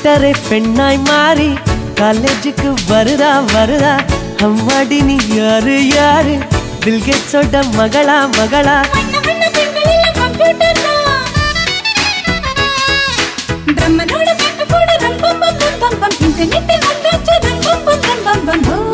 கம்ப்யூட்டரே பெண்ணாய் மாறி காலேஜுக்கு வருதா வருதா அம்மாடி நீ யாரு யாரு பில்கேட்ஸோட மகளா மகளா வண்ண வண்ண பெண்களில் கம்ப்யூட்டர் தான் பிரம்மனோட பேட்டு கூட ரம்பம் பம் பம் பம் பம் இன்டர்நெட்டில் வந்தாச்சு ரம்பம் பம் ரம்பம் பம் ஓ.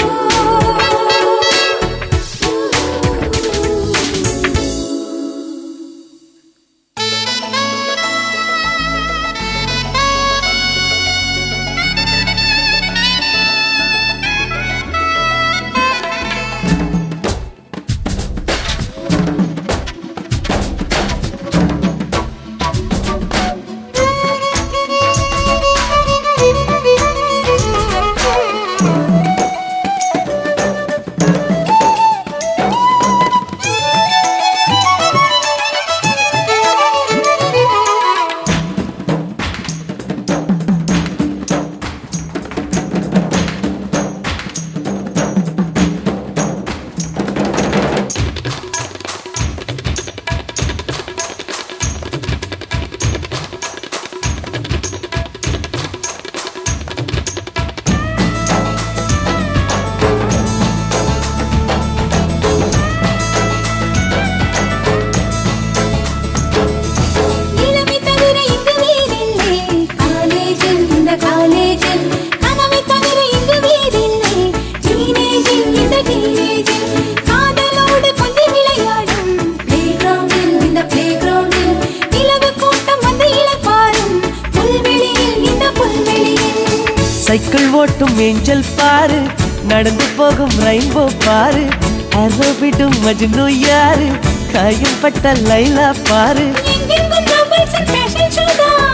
நிலவை தவிர இங்கு வேறில்லை காலேஜில் இந்த காலேஜில் கனவை தவிர இங்கு வேறில்லை டீனேஜில் இந்த டீனேஜில் காதலோடு கொஞ்சம் விளையாடும் பிளே கிரவுண்டில் இந்த பிளே கிரவுண்டில் நிலவு கூட்டம் வந்து இளைப்பாரும் புல்வெளியில் இந்த புல்வெளியில் சைக்கிள் ஓட்டும் ஏஞ்சல் பாரு நடந்து போகும் ரெயின்போ பாரு அரவிடும் மஜ்னு யாரு காயம் பட்ட லைலா பாரு எங்கெங்கும் troubles and fashion show தான்.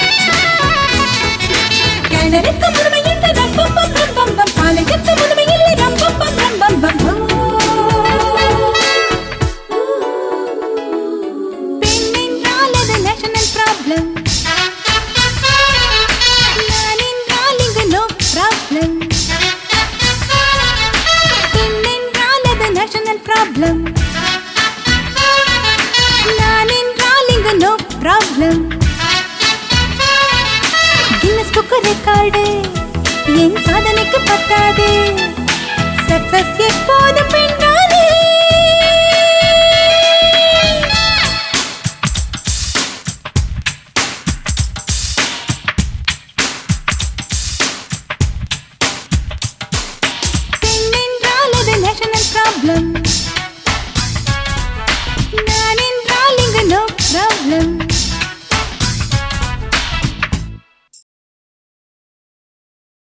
கிணறுக்கு முழுமை இல்லை ரம்பம் பம் ரம்பம் பம். காலேஜுக்கு முழுமை இல்லை ரம்பம் பம் ரம்பம் பம். ஓ. பெண் என்றால் அது national problem. நான் என்றால் இங்கு no problem. பெண் என்றால் அது national problem. நான் என்றால் இங்கு no problem Guinness book record என் சாதனைக்கு பத்தாது சக்சஸ் எப்போதும் பெண்ணாலே பெண் என்றால் அது நேஷனல் ப்ராப்ளம்